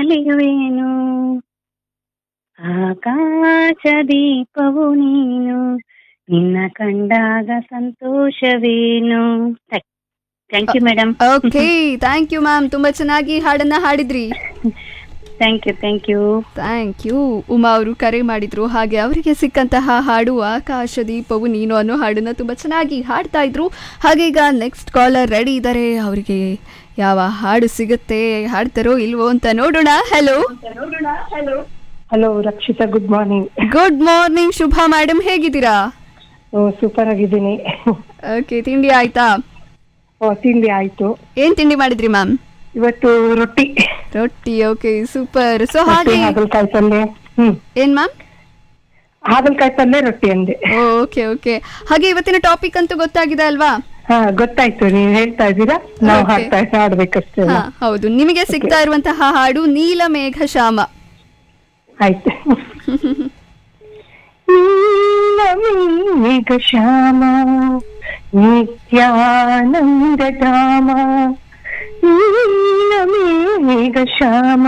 ನಲಿಯುವೇನು ಆಕಾಶ ದೀಪವು ನೀನು ನಿನ್ನ ಕಂಡಾಗ ಸಂತೋಷವೇನು thank you madam okay thank you ma'am ತುಂಬಾ ಚೆನ್ನಾಗಿ ಹಾಡನ್ನ ಹಾಡಿದ್ರಿ thank you thank you thank you Uma ಅವರು ಕರೆ ಮಾಡಿದ್ರು ಹಾಗೆ ಅವರಿಗೆ ಸಿಕ್ಕಂತಹ ಹಾಡು ಆಕಾಶ ದೀಪವು ನೀನು ಅನ್ನೋ ಹಾಡನ್ನ ತುಂಬ ಚೆನ್ನಾಗಿ ಹಾಡ್ತಾ ಇದ್ರು ಹಾಗೆ ಈಗ ನೆಕ್ಸ್ಟ್ ಕಾಲರ್ ರೆಡಿ ಇದ್ದಾರೆ ಅವರಿಗೆ ಯಾವ ಹಾಡು ಸಿಗುತ್ತೆ ಹಾಡ್ತಾರೋ ಇಲ್ವೋ ಅಂತ ನೋಡೋಣ hello hello Rakshitha good morning good morning ಶುಭ ಮೇಡಮ್ ಹೇಗಿದ್ದೀರಾ ಸೂಪರ್ ಆಗಿದ್ದೀನಿ ಓಕೆ ತಿಂಡಿ ಆಯ್ತಾ ಓ, ತಿಂಡಿ ಆಯ್ತು ಏನ್ ತಿಂಡಿ ಮಾಡಿದ್ರಿ ಮ್ಯಾಮ್ ಇವತ್ತು ರೊಟ್ಟಿ ರೊಟ್ಟಿ ಓಕೆ ಸೂಪರ್ ಸೊ ರೊಟ್ಟಿ ಹಾಗೆ ಹಾಗಲಕಾಯಿ ಪಲ್ಯ ಹ್ಮ್ ಏನ್ ಮ್ಯಾಮ್ ಹಾಗಲಕಾಯಿ ಪಲ್ಯ ರೊಟ್ಟಿ ಅಂದೆ ಓಕೆ ಓಕೆ ಹಾಗೆ ಇವತ್ತಿನ ಟಾಪಿಕ್ ಅಂತೂ ಗೊತ್ತಾಗಿದೆ ಅಲ್ವಾ ಹಾ ಗೊತ್ತಾಯ್ತು ನೀವು ಹೇಳ್ತಾ ಇದ್ದೀರಾ ನಾವು Okay. ಹಾಡ್ತಾ ಹಾಡ್ಬೇಕಷ್ಟೇ ಹಾ ಹೌದು ನಿಮಗೆ ಸಿಗ್ತಾ ಇರುವಂತಹ ಹಾಡು ನೀಲಮೇಘ ಶ್ಯಾಮ ಆಯ್ತು ನೀಲಮೇಘ ಶ್ಯಾಮ ನಿತ್ಯಾನಂದ ಧಾಮ ನೀಲಮೇಘ ಶ್ಯಾಮ